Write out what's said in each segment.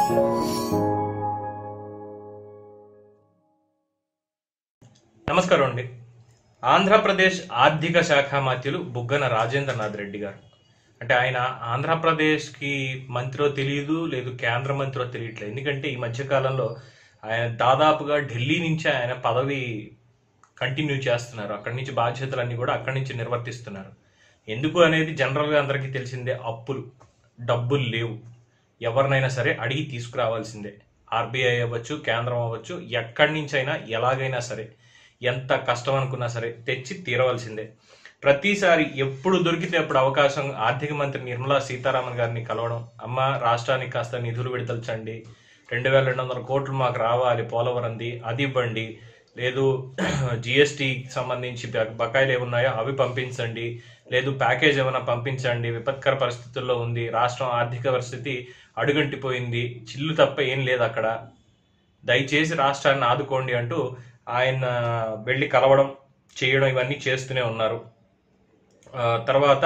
నమస్కారం అండి ఆంధ్రప్రదేశ్ ఆర్థిక శాఖ మంత్రులు బుగ్గన రాజేంద్రనాథ్ రెడ్డి గారు అంటే ఆయన ఆంధ్రప్రదేశ్కి మంత్రో తెలియదు లేదు కేంద్ర మంత్రో తెలియట్లేదు ఎందుకంటే ఈ మధ్యకాలంలో ఆయన దాదాపుగా ఢిల్లీ నుంచి ఆయన పదవి కంటిన్యూ చేస్తున్నారు అక్కడి నుంచి బాధ్యతలన్నీ కూడా అక్కడి నుంచి నిర్వర్తిస్తున్నారు ఎందుకు అనేది జనరల్గా అందరికీ తెలిసిందే అప్పులు డబ్బులు లేవు ఎవరినైనా సరే అడిగి తీసుకురావాల్సిందే ఆర్బీఐ అవ్వచ్చు కేంద్రం అవ్వచ్చు ఎక్కడి నుంచైనా ఎలాగైనా సరే ఎంత కష్టం అనుకున్నా సరే తెచ్చి తీరవలసిందే ప్రతిసారి ఎప్పుడు దొరికితే అప్పుడు అవకాశం ఆర్థిక మంత్రి నిర్మలా సీతారామన్ గారిని కలవడం అమ్మ రాష్ట్రానికి కాస్త నిధులు విడుదలచండి రెండు వేల రెండు వందల కోట్లు మాకు రావాలి పోలవరంది అది ఇవ్వండి లేదు జిఎస్టీకి సంబంధించి బ- బకాయిలు ఏమున్నాయో అవి పంపించండి లేదు ప్యాకేజ్ ఏమైనా పంపించండి విపత్కర పరిస్థితుల్లో ఉంది రాష్ట్రం ఆర్థిక పరిస్థితి అడుగంటిపోయింది చిల్లు తప్ప ఏం లేదు అక్కడ దయచేసి రాష్ట్రాన్ని ఆదుకోండి అంటూ ఆయన వెళ్ళి కలవడం చేయడం ఇవన్నీ చేస్తూనే ఉన్నారు ఆ, తర్వాత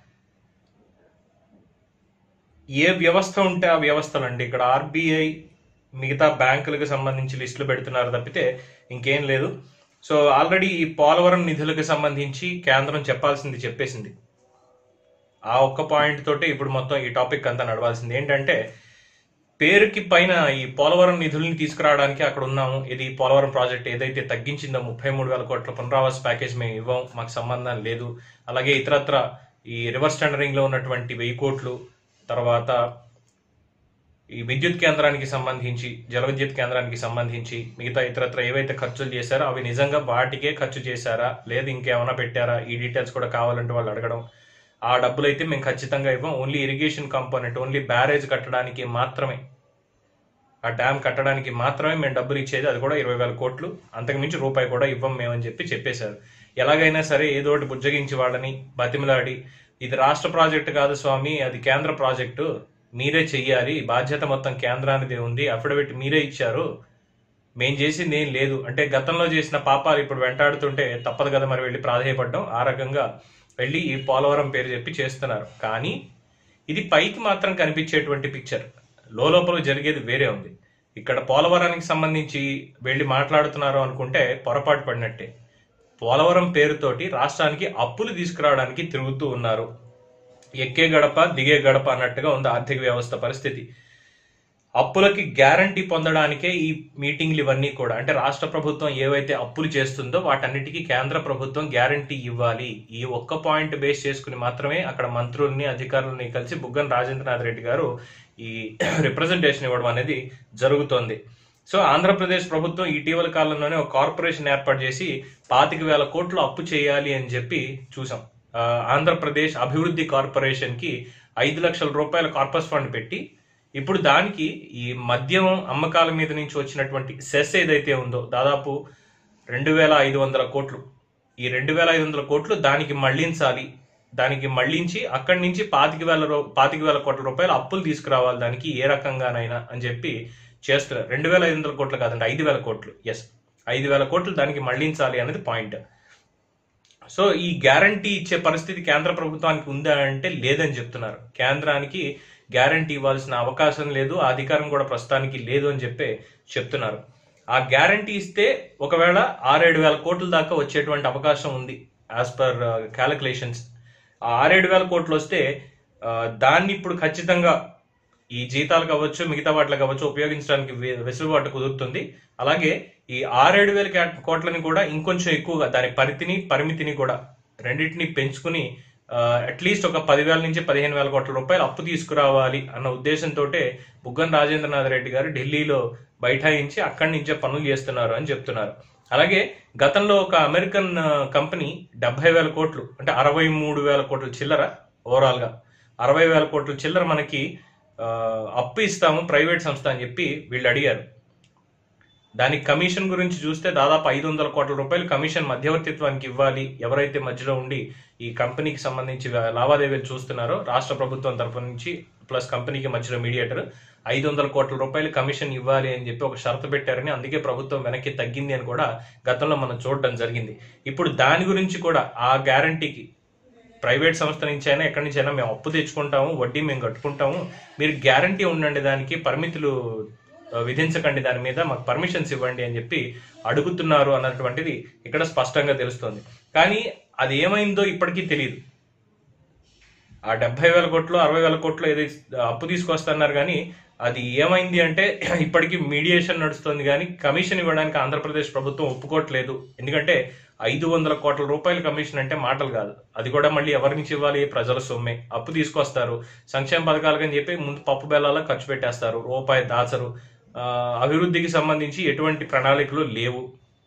ఏ వ్యవస్థ ఉంటే ఆ వ్యవస్థలు అండి ఇక్కడ ఆర్బీఐ మిగతా బ్యాంకులకు సంబంధించి లిస్టులు పెడుతున్నారు తప్పితే ఇంకేం లేదు సో ఆల్రెడీ ఈ పోలవరం నిధులకు సంబంధించి కేంద్రం చెప్పాల్సింది చెప్పేసింది ఆ ఒక్క పాయింట్ తోటి ఇప్పుడు మొత్తం ఈ టాపిక్ అంతా నడవాల్సింది ఏంటంటే పేరుకి పైన ఈ పోలవరం నిధుల్ని తీసుకురావడానికి అక్కడ ఉన్నాము ఇది పోలవరం ప్రాజెక్ట్ ఏదైతే తగ్గించిందో ముప్పై మూడు వేల కోట్ల పునరావాస ప్యాకేజ్ మేము ఇవ్వం మాకు సంబంధం లేదు అలాగే ఇతరత్ర ఈ రివర్స్ టెండరింగ్ లో ఉన్నటువంటి వెయ్యి కోట్లు తర్వాత ఈ విద్యుత్ కేంద్రానికి సంబంధించి జల విద్యుత్ కేంద్రానికి సంబంధించి మిగతా ఇతరత్ర ఏవైతే ఖర్చులు చేశారో అవి నిజంగా వాటికే ఖర్చు చేశారా లేదు ఇంకేమైనా పెట్టారా ఈ డీటెయిల్స్ కూడా కావాలంటే వాళ్ళు అడగడం ఆ డబ్బులు అయితే మేము ఖచ్చితంగా ఇవ్వం only irrigation component only barrage కట్టడానికి మాత్రమే ఆ డ్యామ్ కట్టడానికి మాత్రమే మేము డబ్బులు ఇచ్చేది అది కూడా ఇరవై వేల కోట్లు అంతకుమించి రూపాయి కూడా ఇవ్వం మేమని చెప్పి చెప్పేశారు ఎలాగైనా సరే ఏదో ఒకటి బుజ్జగించి వాళ్ళని బతిమలాడి ఇది రాష్ట్ర ప్రాజెక్టు కాదు స్వామి అది కేంద్ర ప్రాజెక్టు మీరే చెయ్యాలి బాధ్యత మొత్తం కేంద్రానిదే ఉంది అఫిడవిట్ మీరే ఇచ్చారు మేం చేసింది ఏం లేదు అంటే గతంలో చేసిన పాపాలు ఇప్పుడు వెంటాడుతుంటే తప్పదు కదా మరి వెళ్ళి ప్రాధేయపడడం ఆ రకంగా వెళ్ళి ఈ పోలవరం పేరు చెప్పి చేస్తున్నారు కానీ ఇది పైకి మాత్రం కనిపించేటువంటి పిక్చర్ లోపల జరిగేది వేరే ఉంది ఇక్కడ పోలవరానికి సంబంధించి వెళ్ళి మాట్లాడుతున్నారు అనుకుంటే పొరపాటు పడినట్టే పోలవరం పేరుతోటి రాష్ట్రానికి అప్పులు తీసుకురావడానికి తిరుగుతూ ఉన్నారు ఎక్కే గడప దిగే గడప అన్నట్టుగా ఉంది ఆర్థిక వ్యవస్థ పరిస్థితి అప్పులకి గ్యారంటీ పొందడానికే ఈ మీటింగ్లు ఇవన్నీ కూడా అంటే రాష్ట్ర ప్రభుత్వం ఏవైతే అప్పులు చేస్తుందో వాటన్నిటికీ కేంద్ర ప్రభుత్వం గ్యారంటీ ఇవ్వాలి ఈ ఒక్క పాయింట్ బేస్ చేసుకుని మాత్రమే అక్కడ మంత్రుల్ని అధికారులని కలిసి బుగ్గన రాజేంద్రనాథ్ రెడ్డి గారు ఈ రిప్రజెంటేషన్ ఇవ్వడం అనేది జరుగుతోంది సో ఆంధ్రప్రదేశ్ ప్రభుత్వం ఇటీవల కాలంలోనే ఒక కార్పొరేషన్ ఏర్పాటు చేసి పాతిక వేల కోట్లు అప్పు చేయాలి అని చెప్పి చూసాం ఆ, ఆంధ్రప్రదేశ్ అభివృద్ధి కార్పొరేషన్ కి ఐదు లక్షల రూపాయల కార్పస్ ఫండ్ పెట్టి ఇప్పుడు దానికి ఈ మద్యం అమ్మకాల మీద నుంచి వచ్చినటువంటి సెస్ ఏదైతే ఉందో దాదాపు రెండు వేల ఐదు వందల కోట్లు ఈ రెండు వేల ఐదు వందల కోట్లు దానికి మళ్లించాలి దానికి మళ్లించి అక్కడి నుంచి పాతిక వేల రూ- పాతిక వేల కోట్ల రూపాయలు అప్పులు తీసుకురావాలి దానికి ఏ రకంగానైనా అని చెప్పి చేస్తున్నారు రెండు వేల ఐదు వందల కోట్లు కాదండి ఐదు వేల కోట్లు ఎస్ ఐదు వేల కోట్లు దానికి మళ్లించాలి అనేది పాయింట్ సో ఈ గ్యారంటీ ఇచ్చే పరిస్థితి కేంద్ర ప్రభుత్వానికి ఉందా అంటే లేదని చెప్తున్నారు కేంద్రానికి గ్యారంటీ ఇవ్వాల్సిన అవకాశం లేదు ఆ అధికారం కూడా ప్రస్తుతానికి లేదు అని చెప్పి చెప్తున్నారు ఆ గ్యారంటీ ఇస్తే ఒకవేళ ఆరేడు వేల కోట్ల దాకా వచ్చేటువంటి అవకాశం ఉంది యాజ్ పర్ క్యాలిక్యులేషన్స్ ఆ ఆరేడు వేల కోట్లు వస్తే ఆ, దాన్ని ఇప్పుడు ఖచ్చితంగా ఈ జీతాలు కావచ్చు మిగతా వాటికి కావచ్చు ఉపయోగించడానికి వె- వెసులుబాటు కుదురుతుంది అలాగే ఈ ఆరేడు వేల క్యా- కోట్లని కూడా ఇంకొంచెం ఎక్కువగా దాని పరిధిని పరిమితిని కూడా రెండింటిని పెంచుకుని అట్లీస్ట్ ఒక పదివేల నుంచి పదిహేను వేల కోట్ల రూపాయలు అప్పు తీసుకురావాలి అన్న ఉద్దేశంతో బుగ్గన రాజేంద్రనాథ్ రెడ్డి గారు ఢిల్లీలో బైఠాయించి అక్కడి నుంచే పనులు చేస్తున్నారు అని చెప్తున్నారు అలాగే గతంలో ఒక అమెరికన్ ఆ, కంపెనీ డెబ్బై వేల కోట్లు అంటే అరవై మూడు వేల కోట్ల చిల్లర ఓవరాల్ గా అరవై వేల కోట్ల చిల్లర మనకి ఆ, అప్పు ఇస్తాము ప్రైవేట్ సంస్థ అని చెప్పి వీళ్ళు అడిగారు దానికి కమిషన్ గురించి చూస్తే దాదాపు ఐదు వందల కోట్ల రూపాయలు కమిషన్ మధ్యవర్తిత్వానికి ఇవ్వాలి ఎవరైతే మధ్యలో ఉండి ఈ కంపెనీకి సంబంధించి లావాదేవీలు చూస్తున్నారో రాష్ట్ర ప్రభుత్వం తరపు నుంచి ప్లస్ కంపెనీకి మధ్యలో మీడియేటర్ ఐదు వందల కోట్ల రూపాయలు కమిషన్ ఇవ్వాలి అని చెప్పి ఒక షరతు పెట్టారని అందుకే ప్రభుత్వం వెనక్కి తగ్గింది అని కూడా గతంలో మనం చూడడం జరిగింది ఇప్పుడు దాని గురించి కూడా ఆ గ్యారంటీకి ప్రైవేట్ సంస్థ నుంచి అయినా ఎక్కడి నుంచి అయినా మేము అప్పు తెచ్చుకుంటాము వడ్డీ మేము కట్టుకుంటాము మీరు గ్యారంటీ ఉండండి దానికి పరిమితులు ఆ, విధించకండి దాని మీద మాకు పర్మిషన్స్ ఇవ్వండి అని చెప్పి అడుగుతున్నారు అన్నటువంటిది ఇక్కడ స్పష్టంగా తెలుస్తుంది కానీ అది ఏమైందో ఇప్పటికీ తెలియదు ఆ డెబ్బై వేల కోట్లు అరవై వేల కోట్లు ఏదో అప్పు తీసుకొస్తున్నారు కానీ అది ఏమైంది అంటే ఇప్పటికీ మీడియేషన్ నడుస్తుంది కానీ కమిషన్ ఇవ్వడానికి ఆంధ్రప్రదేశ్ ప్రభుత్వం ఒప్పుకోవట్లేదు ఎందుకంటే ఐదు వందల కోట్ల రూపాయల కమిషన్ అంటే మాటలు కాదు అది కూడా మళ్ళీ ఎవరి నుంచి ఇవ్వాలి ప్రజల సొమ్మే అప్పు తీసుకొస్తారు సంక్షేమ పథకాలకు అని చెప్పి ముందు పప్పు బెల్లాల ఖర్చు పెట్టేస్తారు రూపాయి దాచరు ఆ, అభివృద్ధికి సంబంధించి ఎటువంటి ప్రణాళికలు లేవు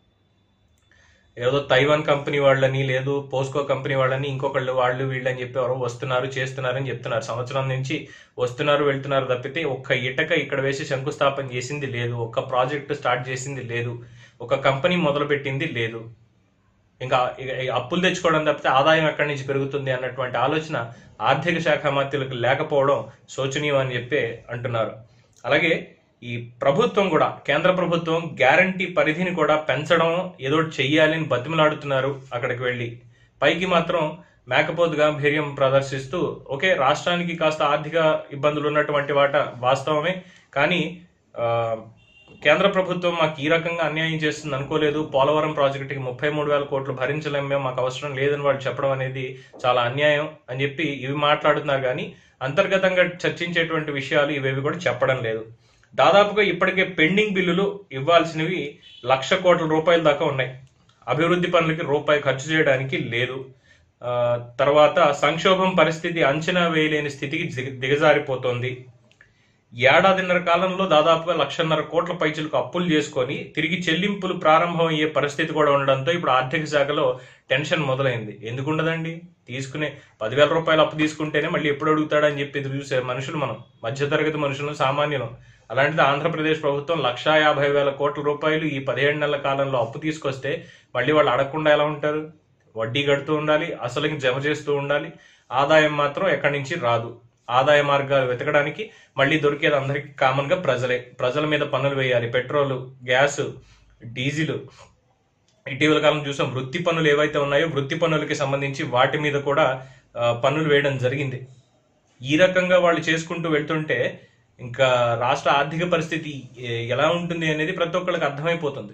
ఏదో తైవాన్ కంపెనీ వాళ్ళని లేదు పోస్కో కంపెనీ వాళ్ళని ఇంకొకళ్ళు వాళ్ళు వీళ్ళు అని చెప్పి ఎవరో వస్తున్నారు చేస్తున్నారని చెప్తున్నారు సంవత్సరం నుంచి వస్తున్నారు వెళ్తున్నారు తప్పితే ఒక్క ఇటక ఇక్కడ వేసి శంకుస్థాపన చేసింది లేదు ఒక్క ప్రాజెక్ట్ స్టార్ట్ చేసింది లేదు ఒక కంపెనీ మొదలు పెట్టింది లేదు ఇంకా ఇక ఈ అప్పులు తెచ్చుకోవడం తప్పితే ఆదాయం ఎక్కడి నుంచి పెరుగుతుంది అన్నటువంటి ఆలోచన ఆర్థిక శాఖ మంత్రులకు లేకపోవడం శోచనీయం అని చెప్పి అంటున్నారు అలాగే ఈ ప్రభుత్వం కూడా కేంద్ర ప్రభుత్వం గ్యారంటీ పరిధిని కూడా పెంచడం ఏదో ఒకటి చెయ్యాలి అని బతిమలాడుతున్నారు అక్కడికి వెళ్ళి పైకి మాత్రం మేకపోతు గాంభీర్యం ప్రదర్శిస్తూ ఓకే రాష్ట్రానికి కాస్త ఆర్థిక ఇబ్బందులు ఉన్నటువంటి వాట వాస్తవమే కానీ ఆ, కేంద్ర ప్రభుత్వం మాకు ఈ రకంగా అన్యాయం చేస్తుంది అనుకోలేదు పోలవరం ప్రాజెక్టుకి ముప్పై మూడు వేల కోట్లు భరించలేం మేము మాకు అవసరం లేదని వాళ్ళు చెప్పడం అనేది చాలా అన్యాయం అని చెప్పి ఇవి మాట్లాడుతున్నారు కానీ అంతర్గతంగా చర్చించేటువంటి విషయాలు ఇవేవి కూడా చెప్పడం లేదు దాదాపుగా ఇప్పటికే పెండింగ్ బిల్లులు ఇవ్వాల్సినవి లక్ష కోట్ల రూపాయల దాకా ఉన్నాయి అభివృద్ధి పనులకి రూపాయి ఖర్చు చేయడానికి లేదు ఆ, తర్వాత సంక్షోభం పరిస్థితి అంచనా వేయలేని స్థితికి దిగ- దిగజారిపోతోంది ఏడాదిన్నర కాలంలో దాదాపుగా లక్షన్నర కోట్ల పైచులకు అప్పులు చేసుకొని తిరిగి చెల్లింపులు ప్రారంభం అయ్యే పరిస్థితి కూడా ఉండడంతో ఇప్పుడు ఆర్థిక శాఖలో టెన్షన్ మొదలైంది ఎందుకు ఉండదండి తీసుకునే పదివేల రూపాయలు అప్పు తీసుకుంటేనే మళ్ళీ ఎప్పుడు అడుగుతాడని చెప్పి ఎదురు చూసే మనుషులు మనం మధ్యతరగతి మనుషులు సామాన్యులం అలాంటిది ఆంధ్రప్రదేశ్ ప్రభుత్వం లక్షా యాభై వేల కోట్ల రూపాయలు ఈ పదిహేడు నెలల కాలంలో అప్పు తీసుకొస్తే మళ్ళీ వాళ్ళు అడగకుండా ఎలా ఉంటారు వడ్డీ కడుతూ ఉండాలి అసలుకి జమ చేస్తూ ఉండాలి ఆదాయం మాత్రం ఎక్కడి నుంచి రాదు ఆదాయ మార్గాలు వెతకడానికి మళ్ళీ దొరికేది అందరికీ కామన్ గా ప్రజలే ప్రజల మీద పన్నులు వేయాలి పెట్రోల్ గ్యాస్ డీజిల్ ఇటీవల కాలం చూసాం వృత్తి పన్నులు ఏవైతే ఉన్నాయో వృత్తి పన్నులకి సంబంధించి వాటి మీద కూడా ఆ, పన్నులు వేయడం జరిగింది ఈ రకంగా వాళ్ళు చేసుకుంటూ వెళ్తుంటే ఇంకా రాష్ట్ర ఆర్థిక పరిస్థితి ఏ- ఎలా ఉంటుంది అనేది ప్రతి ఒక్కళ్ళకి అర్థమైపోతుంది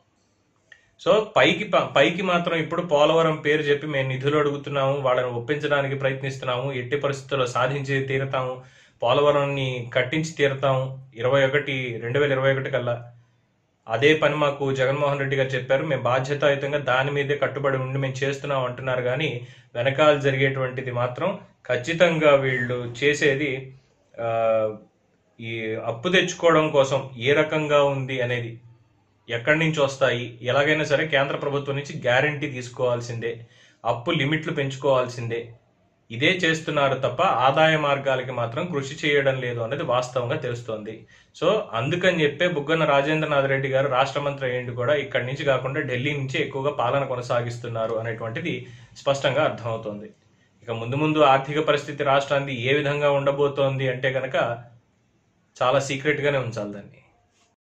సో పైకి ప- పైకి మాత్రం ఇప్పుడు పోలవరం పేరు చెప్పి మేము నిధులు అడుగుతున్నాము వాళ్ళని ఒప్పించడానికి ప్రయత్నిస్తున్నాము ఎట్టి పరిస్థితుల్లో సాధించి తీరుతాము పోలవరాన్ని కట్టించి తీరుతాము ఇరవై ఒకటి రెండు వేల ఇరవై ఒకటి కల్లా అదే పని మాకు జగన్మోహన్ రెడ్డి గారు చెప్పారు మేము బాధ్యతాయుతంగా దాని మీదే కట్టుబడి ఉండి మేము చేస్తున్నాం అంటున్నారు కానీ వెనకాల జరిగేటువంటిది మాత్రం ఖచ్చితంగా వీళ్ళు చేసేది ఆ, ఈ అప్పు తెచ్చుకోవడం కోసం ఏ రకంగా ఉంది అనేది ఎక్కడి నుంచి వస్తాయి ఎలాగైనా సరే కేంద్ర ప్రభుత్వం నుంచి గ్యారంటీ తీసుకోవాల్సిందే అప్పు లిమిట్లు పెంచుకోవాల్సిందే ఇదే చేస్తున్నారు తప్ప ఆదాయ మార్గాలకి మాత్రం కృషి చేయడం లేదు అనేది వాస్తవంగా తెలుస్తోంది సో అందుకని చెప్పే బుగ్గన రాజేంద్రనాథ్ రెడ్డి గారు రాష్ట్ర మంత్రి అయ్యింది కూడా ఇక్కడి నుంచి కాకుండా ఢిల్లీ నుంచి ఎక్కువగా పాలన కొనసాగిస్తున్నారు అనేటువంటిది స్పష్టంగా అర్థమవుతోంది ఇక ముందు ముందు ఆర్థిక పరిస్థితి రాష్ట్రానికి ఏ విధంగా ఉండబోతోంది అంటే గనక చాలా సీక్రెట్ గానే ఉంచాలి దాన్ని